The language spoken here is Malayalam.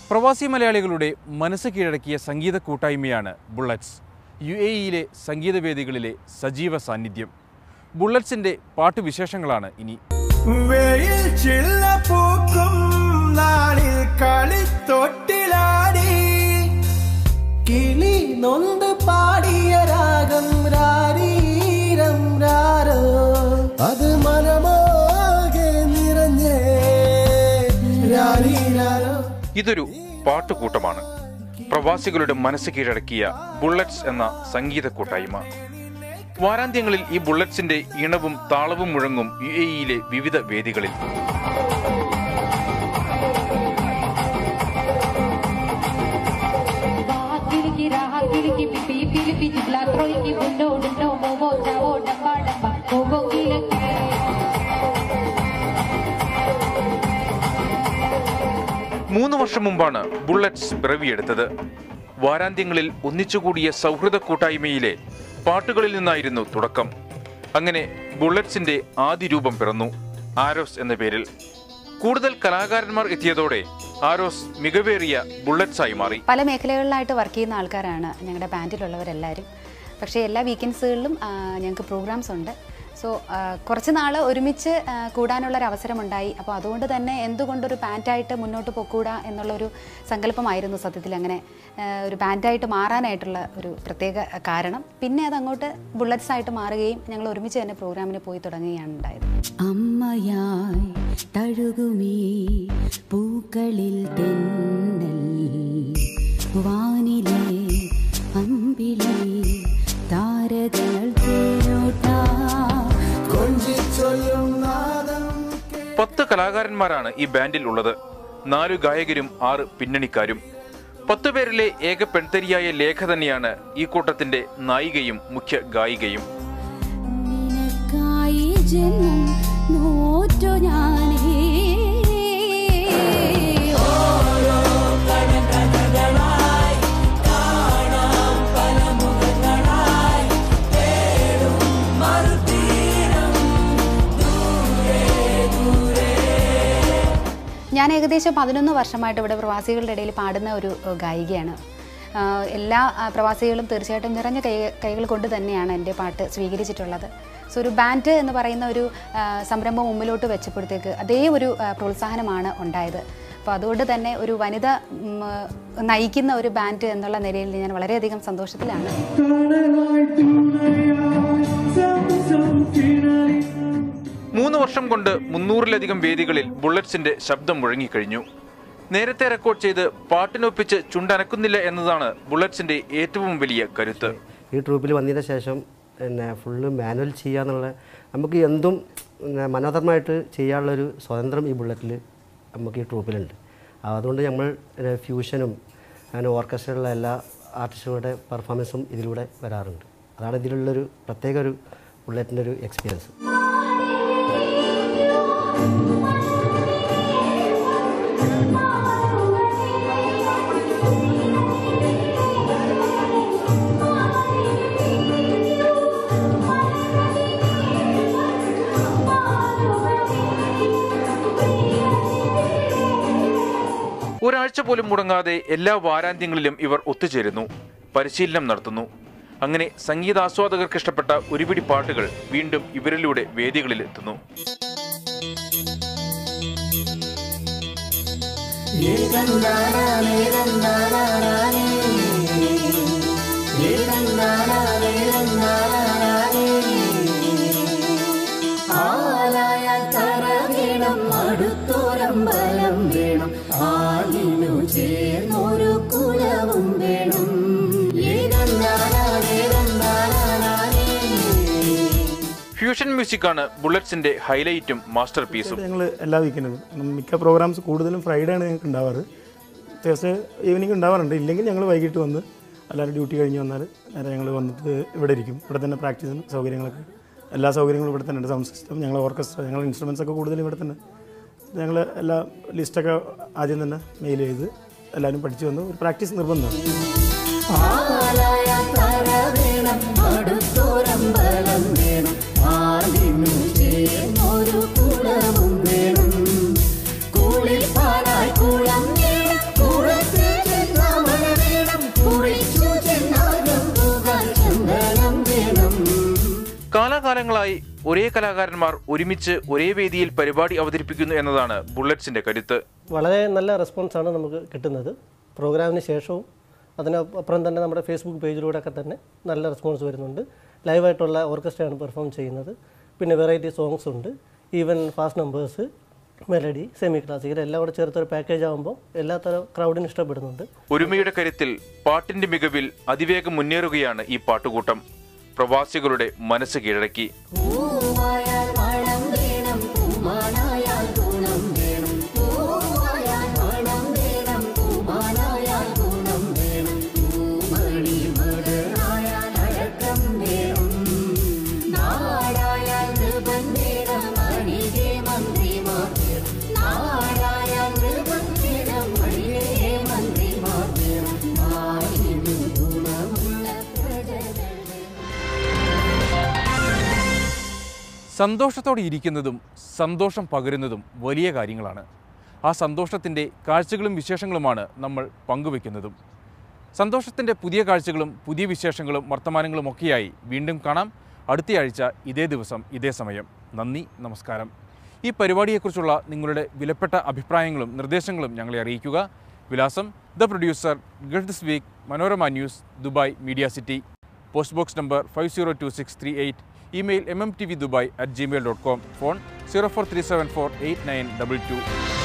പ്രവാസി മലയാളികളുടെ മനസ്സ് കീഴടക്കിയ സംഗീത കൂട്ടായ്മയാണ് ബുള്ളറ്റ്സ് യു എ ഇയിലെ സംഗീതവേദികളിലെ സജീവ സാന്നിധ്യം ബുള്ളറ്റ്സിൻ്റെ പാട്ടുവിശേഷങ്ങളാണ് ഇനി വെയിൽ ചില്ല പൂക്കും നാളിൽ കളിത്തൊട്ടിലാടി കിളി നൊന്ത് പാടിയ രാഗം രാരീരം രാരോ അത് മനമാകെ നിറഞ്ഞേ രാരീരാരോ ഇതൊരു പാട്ടുകൂട്ടമാണ് പ്രവാസികളുടെ മനസ്സ് കീഴടക്കിയ ബുള്ളറ്റ്സ് എന്ന സംഗീത കൂട്ടായ്മ വാരാന്ത്യങ്ങളിൽ ഈ ബുള്ളറ്റ്സിന്റെ ഇണവും താളവും മുഴങ്ങും യു എ ഇയിലെ വിവിധ വേദികളിൽ ഹാക്കിലിക്ക് രാഹാക്കിലിക്ക് പിപ്പി പിലിപ്പി ജിബ്ലാത്രോയിക്ക് ഉണ്ടോ ഉണ്ടോ മോമോ ചാവോ ഡമ്പ ഡമ്പ കോബോ കിലക്ക് മൂന്ന് വർഷം മുമ്പാണ് ബുള്ളറ്റ്സ് പിറവിയെടുത്തത് വാരാന്ത്യങ്ങളിൽ ഒന്നിച്ചുകൂടിയ സൗഹൃദ കൂട്ടായ്മയിലെ പാട്ടുകളിൽ നിന്നായിരുന്നു തുടക്കം അങ്ങനെ ബുള്ളറ്റ്സിന്റെ ആദ്യ രൂപം പിറന്നു ആരോസ് എന്ന പേരിൽ കൂടുതൽ കലാകാരന്മാർ എത്തിയതോടെ ആരോസ് മികവേറിയ ബുള്ളറ്റ്സായി മാറി പല മേഖലകളിലായിട്ട് വർക്ക് ചെയ്യുന്ന ആൾക്കാരാണ് ഞങ്ങളുടെ ബാൻഡിലുള്ളവരെല്ലാവരും പക്ഷേ എല്ലാ വീക്കെൻഡ്സുകളിലും ഞങ്ങൾക്ക് പ്രോഗ്രാംസ് ഉണ്ട് സോ കുറച്ച് നാൾ ഒരുമിച്ച് ആ, കൂടാനുള്ളൊരു അവസരമുണ്ടായി അപ്പോൾ അതുകൊണ്ട് തന്നെ എന്തുകൊണ്ടൊരു ബാൻഡായിട്ട് മുന്നോട്ട് പൊക്കൂടാ എന്നുള്ളൊരു സങ്കല്പമായിരുന്നു സത്യത്തിൽ അങ്ങനെ ആ, ഒരു ബാൻഡായിട്ട് മാറാനായിട്ടുള്ള ഒരു പ്രത്യേക കാരണം പിന്നെ അത് അങ്ങോട്ട് ബുള്ളറ്റ്സ് ആയിട്ട് മാറുകയും ഞങ്ങൾ ഒരുമിച്ച് തന്നെ പ്രോഗ്രാമിന് പോയി തുടങ്ങുകയാണ് ഉണ്ടായത് അമ്മയായി തഴുകുമീ പൂക്കളിൽ തെന്നൽ വാനിലെ അമ്പിളി താരകൾ തേനോട്ടാ കൊഞ്ചിച്ചൊല്ലും നാദം പത്ത് കലാകാരന്മാരാണ് ഈ ബാൻഡിൽ ഉള്ളത് നാലു ഗായകരും ആറ് പിന്നണിക്കാരും പത്തു പേരിലെ ഏക പെൺതരിയായ ലേഖ തന്നെയാണ് ഈ കൂട്ടത്തിന്റെ നായികയും മുഖ്യ ഗായികയും നിനക്കായി ജന്മം നോറ്റു ഞാനേ ഞാൻ ഏകദേശം പതിനൊന്ന് വർഷമായിട്ട് ഇവിടെ പ്രവാസികളുടെ ഇടയിൽ പാടുന്ന ഒരു ഏഹ്, ഗായികയാണ് ആഹ് എല്ലാ ആഹ്, പ്രവാസികളും തീർച്ചയായിട്ടും നിറഞ്ഞ കൈ കൈകൾ കൊണ്ട് തന്നെയാണ് എൻ്റെ പാട്ട് സ്വീകരിച്ചിട്ടുള്ളത് സോ ഒരു ബാൻഡ് എന്ന് പറയുന്ന ഒരു ആഹ്, സംരംഭം മുമ്പിലോട്ട് വെച്ചപ്പോഴത്തേക്ക് അതേ ഒരു ആഹ്, പ്രോത്സാഹനമാണ് ഉണ്ടായത് അപ്പോൾ അതുകൊണ്ട് തന്നെ ഒരു വനിത ഉം, നയിക്കുന്ന ഒരു ബാൻഡ് എന്നുള്ള നിലയിൽ ഞാൻ വളരെയധികം സന്തോഷത്തിലാണ് മൂന്ന് വർഷം കൊണ്ട് മുന്നൂറിലധികം വേദികളിൽ ബുള്ളറ്റ്സിന്റെ ശബ്ദം മുഴങ്ങിക്കഴിഞ്ഞു നേരത്തെ റെക്കോർഡ് ചെയ്ത് പാട്ടിനൊപ്പിച്ച് ചുണ്ടനക്കുന്നില്ല എന്നതാണ് ബുള്ളറ്റ്സിന്റെ ഏറ്റവും വലിയ കരുത്ത് ഈ ട്രൂപ്പിൽ വന്നതിന് ശേഷം പിന്നെ ഫുള്ള് മാനുവൽ ചെയ്യാന്നുള്ള നമുക്ക് എന്തും പിന്നെ മനോധർമ്മമായിട്ട് ചെയ്യാനുള്ളൊരു സ്വാതന്ത്ര്യം ഈ ബുള്ളറ്റിൽ നമുക്ക് ഈ ട്രൂപ്പിലുണ്ട് അതുകൊണ്ട് നമ്മൾ പിന്നെ ഫ്യൂഷനും അങ്ങനെ ഓർക്കസ്ട്രയിലുള്ള എല്ലാ ആർട്ടിസ്റ്റുകളുടെ പെർഫോമൻസും ഇതിലൂടെ വരാറുണ്ട് അതാണ് ഇതിലുള്ളൊരു പ്രത്യേക ഒരു ബുള്ളറ്റിൻ്റെ ഒരു എക്സ്പീരിയൻസ് ഒരാഴ്ച പോലും മുടങ്ങാതെ എല്ലാ വാരാന്ത്യങ്ങളിലും ഇവർ ഒത്തുചേരുന്നു പരിശീലനം നടത്തുന്നു അങ്ങനെ സംഗീതാസ്വാദകർക്ക് ഇഷ്ടപ്പെട്ട ഒരുപിടി പാട്ടുകൾ വീണ്ടും ഇവരിലൂടെ വേദികളിൽ എത്തുന്നു ആലായാൽ തറ വേണം അടുത്തോരമ്പലം വേണം ആലിനു ചേർന്നൊരു കുലവും വേണം ഫ്യൂഷൻ മ്യൂസിക്കാണ് ബുള്ളറ്റ്സിന്റെ ഹൈലൈറ്റും മാസ്റ്റർ പീസും ഞങ്ങൾ എല്ലാ വീക്കെൻഡും മിക്ക പ്രോഗ്രാംസ് കൂടുതലും ഫ്രൈഡേ ആണ് ഞങ്ങൾക്ക് ഉണ്ടാവാറ് തേഴ്സ്ഡേ ഈവനിങ് ഉണ്ടാവാറുണ്ട് ഇല്ലെങ്കിൽ ഞങ്ങൾ വൈകിട്ട് വന്ന് എല്ലാവരും ഡ്യൂട്ടി കഴിഞ്ഞ് വന്നാൽ നേരെ ഞങ്ങൾ വന്നിട്ട് ഇവിടെ ഇരിക്കും ഇവിടെ തന്നെ പ്രാക്ടീസും സൗകര്യങ്ങളൊക്കെ എല്ലാ സൗകര്യങ്ങളും ഇവിടെ തന്നെ ഉണ്ട് സൗണ്ട് സിസ്റ്റം ഞങ്ങൾ ഓർക്കസ്ട്ര ഞങ്ങൾ ഇൻസ്ട്രുമെൻസ് ഒക്കെ കൂടുതലും ഇവിടെ തന്നെ ഞങ്ങൾ എല്ലാ ലിസ്റ്റൊക്കെ ആദ്യം തന്നെ മെയിൽ ചെയ്ത് എല്ലാവരും പഠിച്ചു വന്ന് ഒരു പ്രാക്ടീസ് നിർബന്ധമാണ് ആലായാൽ തറ വേണം അടുത്തോരമ്പലം വേണം ആലിനു ചേർന്നൊരു കുലവും വേണം കൂളിൽ പാലായി കുളം വേണം കുളം കാലാകാലങ്ങളായി ഒരേ കലാകാരന്മാർ ഒരുമിച്ച് ഒരേ വേദിയിൽ പരിപാടി അവതരിപ്പിക്കുന്നു എന്നതാണ് ബുള്ളറ്റ്സിന്റെ കരുത്ത് വളരെ നല്ല റെസ്പോൺസാണ് നമുക്ക് കിട്ടുന്നത് പ്രോഗ്രാമിന് ശേഷവും അതിനപ്പുറം തന്നെ നമ്മുടെ ഫേസ്ബുക്ക് പേജിലൂടെ ഒക്കെ തന്നെ നല്ല റെസ്പോൺസ് വരുന്നുണ്ട് ലൈവായിട്ടുള്ള ഓർക്കസ്ട്രയാണ് പെർഫോം ചെയ്യുന്നത് പിന്നെ വെറൈറ്റി സോങ്സ് ഉണ്ട് even fast numbers melody semi classical എല്ലാം കൂടെ ചേർത്തൊരു പാക്കേജ് ആകുമ്പോൾ എല്ലാത്തരം ക്രൗഡിന് ഇഷ്ടപ്പെടുന്നുണ്ട് ഒരുമയുടെ കരുത്തിൽ പാട്ടിന്റെ മികവിൽ അതിവേഗം മുന്നേറുകയാണ് ഈ പാട്ടുകൂട്ടം പ്രവാസികളുടെ മനസ്സ് കീഴടക്കി പൂവായാൽ മണം വേണം പൂമാനായാൽ ഗുണം വേണം പൂവായാൽ മണം വേണം പൂമാനായാൽ ഗുണം വേണം പൂമണി മകളായാൽ അഴക്കം വേണം നാടായാൽ നൃപൻ വേണം അണികെ മന്ത്രിമാർ വേണം നാടായാൽ നൃപൻ വേണം അണികെ മന്ത്രിമാർ വേണം നാടിനു ഗുണമുള്ള പ്രജകൾ സന്തോഷത്തോടെ ഇരിക്കുന്നതും സന്തോഷം പകരുന്നതും വലിയ കാര്യങ്ങളാണ് ആ സന്തോഷത്തിൻ്റെ കാഴ്ചകളും വിശേഷങ്ങളുമാണ് നമ്മൾ പങ്കുവെക്കുന്നതും സന്തോഷത്തിൻ്റെ പുതിയ കാഴ്ചകളും പുതിയ വിശേഷങ്ങളും വർത്തമാനങ്ങളും ഒക്കെയായി വീണ്ടും കാണാം അടുത്തയാഴ്ച ഇതേ ദിവസം ഇതേ സമയം നന്ദി നമസ്കാരം ഈ പരിപാടിയെക്കുറിച്ചുള്ള നിങ്ങളുടെ വിലപ്പെട്ട അഭിപ്രായങ്ങളും നിർദ്ദേശങ്ങളും ഞങ്ങളെ അറിയിക്കുക വിലാസം the producer Gulf this week Manorama news Dubai media city post box number five zero two six three eight email M M T V Dubai at Gmail dot com phone zero four three seven four eight nine double to